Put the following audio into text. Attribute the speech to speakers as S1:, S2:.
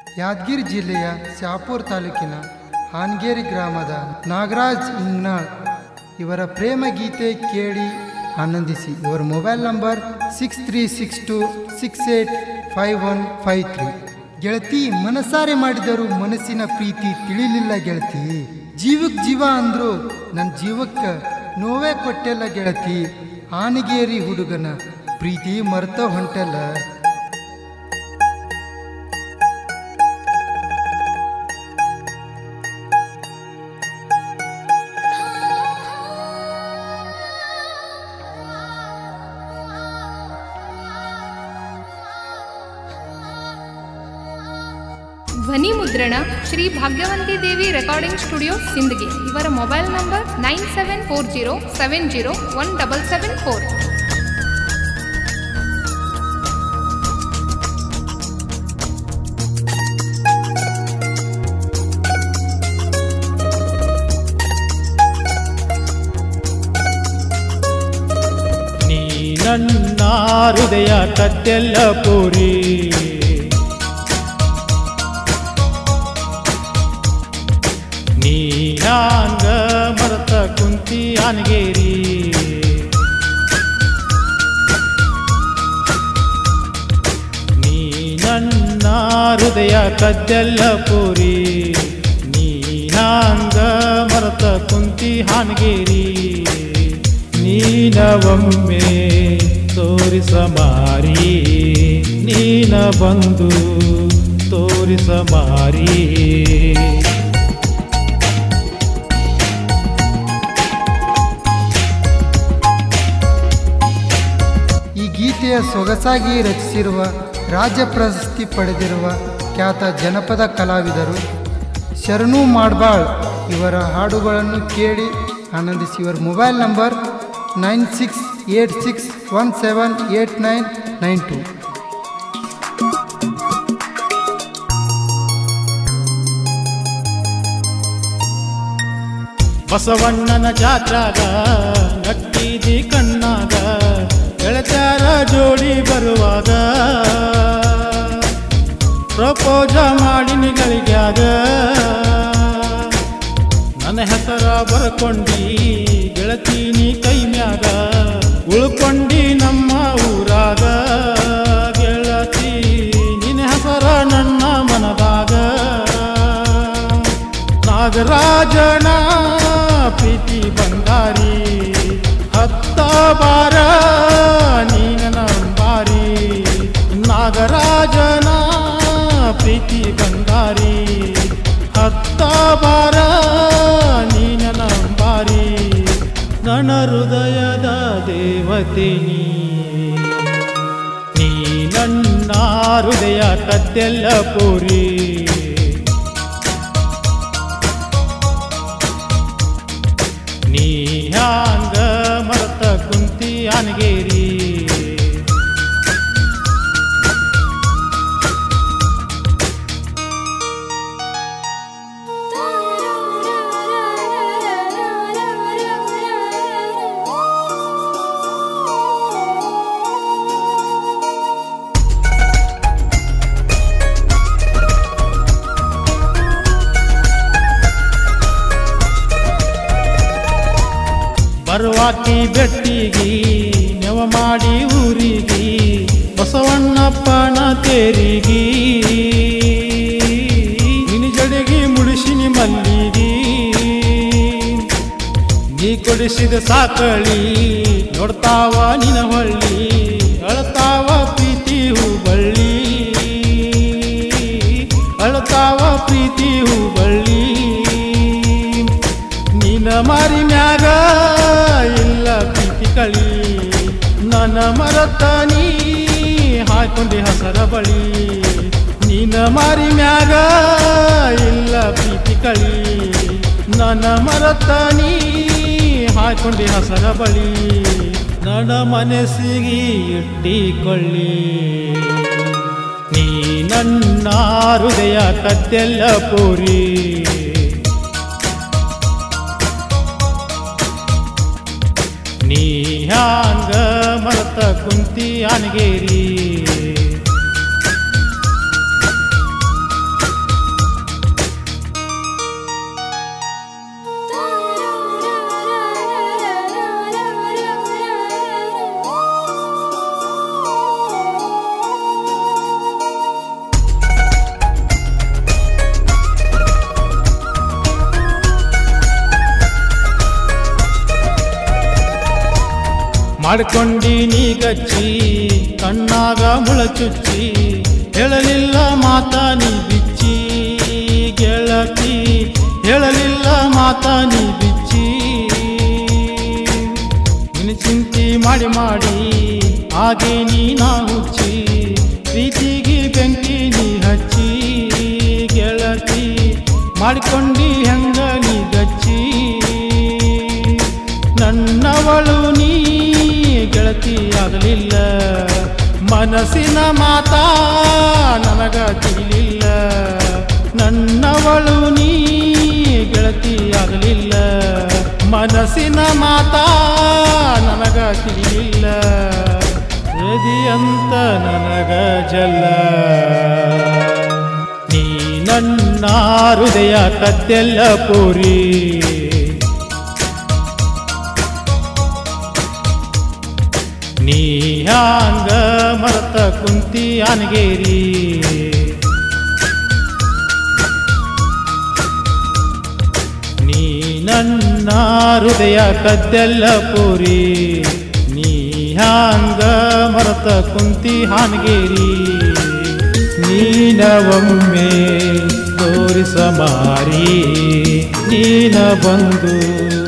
S1: ಯಾದಗಿರಿ ಜಿಲ್ಲೆಯ ಶಾಪುರ್ ತಾಲೂಕಿನ ಹಾನ್ಗೇರಿ ಗ್ರಾಮದ ನಾಗರಾಜ್ ಇಂಗ್ನಾಳ್ ಇವರ ಪ್ರೇಮ ಗೀತೆ ಕೇಳಿ ಆನಂದಿಸಿ ಇವರ mobile number six three six two six eight five one five three ಗೆಳತಿ ಮನಸಾರೆ ಮಾಡಿದರು ಮನಸ್ಸಿನ ಪ್ರೀತಿ ತಿಳಿಲಿಲ್ಲ ಗೆಳತಿ ಜೀವಕ್ ಜೀವ ಅಂದ್ರು ನನ್ನ ಜೀವಕ್ಕೆ ನೋವೇ ಕೊಟ್ಟೆಲ್ಲ ಗೆಳತಿ ಆನಗೇರಿ ಹುಡುಗನ ಪ್ರೀತಿ ಮರ್ತ ಹೊಂಟಲ್ಲ
S2: ಧ್ವನಿ ಮುದ್ರಣ ಶ್ರೀ ಭಾಗ್ಯವಂತಿ ದೇವಿ ರೆಕಾರ್ಡಿಂಗ್ ಸ್ಟುಡಿಯೋ ಸಿಂದಗಿ ಇವರ mobile number nine seven four zero seven zero one double seven four
S3: ನೀ ನನ್ನ ಹೃದಯ ಕದ್ದೆಲ್ಲ ಪೂರಿ ನೀ ಹ್ಯಾಂಗ ಮರತ ಕುಂತಿ ಆನಗೇರಿ ನೀ ನನ್ನ ಹೃದಯ ಕದ್ದೆಲ್ಲ ಪೂರಿ ನೀ ಹ್ಯಾಂಗ ಮರತ ಕುಂತಿ ಹಾನಗೇರಿ ನೀನವೊಮ್ಮೆ ತೋರಿಸ ಮಾರಿ ನೀನ ಬಂದು ತೋರಿಸ ಮಾರಿ
S1: ಈ ಗೀತೆಯ ಸೊಗಸಾಗಿ ರಚಿಸಿರುವ ರಾಜ್ಯ ಪ್ರಶಸ್ತಿ ಪಡೆದಿರುವ ಖ್ಯಾತ ಜನಪದ ಕಲಾವಿದರು ಶರಣು ಮಾಡ್ಬಾಳ್ ಇವರ ಹಾಡುಗಳನ್ನು ಕೇಳಿ ಆನಂದಿಸಿ ಇವರ mobile number nine six eight six one seven eight nine nine two
S3: ಬಸವಣ್ಣನ ಜಾತ್ರಾಗ ನಟ್ಟಿದಿ ಕಣ್ಣಾಗ ಗೆಳತ್ಯಾರ ಜೋಡಿ ಬರುವಾಗ ಪ್ರಪೋಜ ಮಾಡಿ ಗಳಿಗ್ಯಾಗ ನನ್ನ ಹೆಸರ ಬರ್ಕೊಂಡಿ ಗೆಳತೀನಿ ಕೈ ಮ್ಯಾಗ ಉಳ್ಕೊಂಡಿ ನಮ್ಮ ಊರಾಗ ಗೆಳತಿ ನಿನ್ನ ಹೆಸರ ನನ್ನ ಮನದಾಗ ನಾಗರಾಜನ ಪ್ರೀತಿ ಬಂಗಾರಿ ಹತ್ತ ಬಾರ ನೀನ ನಂಬಾರಿ ನಾಗರಾಜನ ಪ್ರೀತಿ ಬಂಗಾರಿ ಹತ್ತ ಬಾರ ನೀನ ನಂಬಾರಿ ನನ್ನ ಹೃದಯದ ದೇವತೆ ನೀ ನೀ ನನ್ನ ಹೃದಯ ಕದ್ದೆಲ್ಲ ಪೂರಿ ನೀ ಹ್ಯಾಂಗ ಮರತ ಕುಂತಿ ಆನಗೇರಿ ಬರುವಾಕಿ ಬೆಟ್ಟಿಗಿ ನೆವ ಮಾಡಿ ಊರಿಗಿ ಬಸವಣ್ಣಪ್ಪನ ತೇರಿಗಿ ನಿನ್ನ ಜಡೆಗಿ ಮುಡಿಸಿನಿ ಮಲ್ಲಿಗಿ ನೀ ಕೊಡಿಸಿದ ಸಾಕಳಿ ನೋಡ್ತಾವ ನಿನ ಹೊಳ್ಳಿ ಅಳತಾವ ಪ್ರೀತಿ ಹೂಬಳ್ಳಿ ಅಳತಾವ ಪ್ರೀತಿ ಹೂಬಳ್ಳಿ ನಿನ್ನ ಮಾರಿ ಮ್ಯಾಗ ಇಲ್ಲ ಪ್ರೀತಿ ಕಳಿ ನನ್ನ ಮರತ ನೀ ಹಾಕೊಂಡೆ ಹಸರ ಬಳಿ ನಿನ್ನ ಮಾರಿ ಮ್ಯಾಗ ಇಲ್ಲ ಪ್ರೀತಿ ಕಳಿ ನನ್ನ ಮರತ ನೀ ಹಾಕೊಂಡೆ ಹಸರ ಬಳಿ ನನ್ನ ಮನಸ್ಸಿಗೆ ಇಟ್ಟಿಕೊಳ್ಳಿ ನೀ ನನ್ನ ಹೃದಯ ಕದ್ದೆಲ್ಲ ಪೂರಿ ನೀ ಹ್ಯಾಂಗ ಮರತ ಕುಂತಿ ಆನಗೇರಿ ಮಾಡ್ಕೊಂಡಿ ನೀ ಗಚ್ಚಿ ಕಣ್ಣಾಗ ಮುಳಚುಚ್ಚಿ ಹೇಳಲಿಲ್ಲ ಮಾತ ನೀ ಬಿಚ್ಚಿ ಗೆಳತಿ ಹೇಳಲಿಲ್ಲ ಮಾತ ನೀ ಬಿಚ್ಚಿ ನಿನ್ನ ಚಿಂತೆ ಮಾಡಿ ಮಾಡಿ ಹಾಗೆ ನೀ ನಾ ಹುಚ್ಚಿ ಪ್ರೀತಿಗೆ ಬೆಂಕಿ ನೀ ಹಚ್ಚಿ ಗೆಳತಿ ಮಾಡಿಕೊಂಡಿ ಹೆಂಗ ನೀ ಗಚ್ಚಿ ನನ್ನವಳು ನೀ ಗೆಳತಿ ಆಗಲಿಲ್ಲ ಮನಸ್ಸಿನ ಮಾತಾ ನನಗ ತಿಳಿಲಿಲ್ಲ ನನ್ನವಳು ನೀ ಗೆಳತಿ ಆಗಲಿಲ್ಲ ಮನಸ್ಸಿನ ಮಾತಾ ನನಗ ತಿಳಿಲಿಲ್ಲ ಅಂತ ನನಗ ಜಲ್ಲ ನೀ ನನ್ನ ಹೃದಯ ಕದ್ದೆಲ್ಲ ಪೂರಿ ನೀ ಹ್ಯಾಂಗ ಮರತ ಕುಂತಿ ಅನ್ಗೇರಿ ನೀ ನನ್ನ ಹೃದಯ ಕದ್ದೆಲ್ಲ ಪೂರಿ ನೀ ಹ್ಯಾಂಗ ಮರತ ಕುಂತಿ ಹಾನ್ಗೇರಿ ನೀನ ಒಮ್ಮೆ ತೋರಿಸ ಮಾರಿ ನೀನ ಬಂದು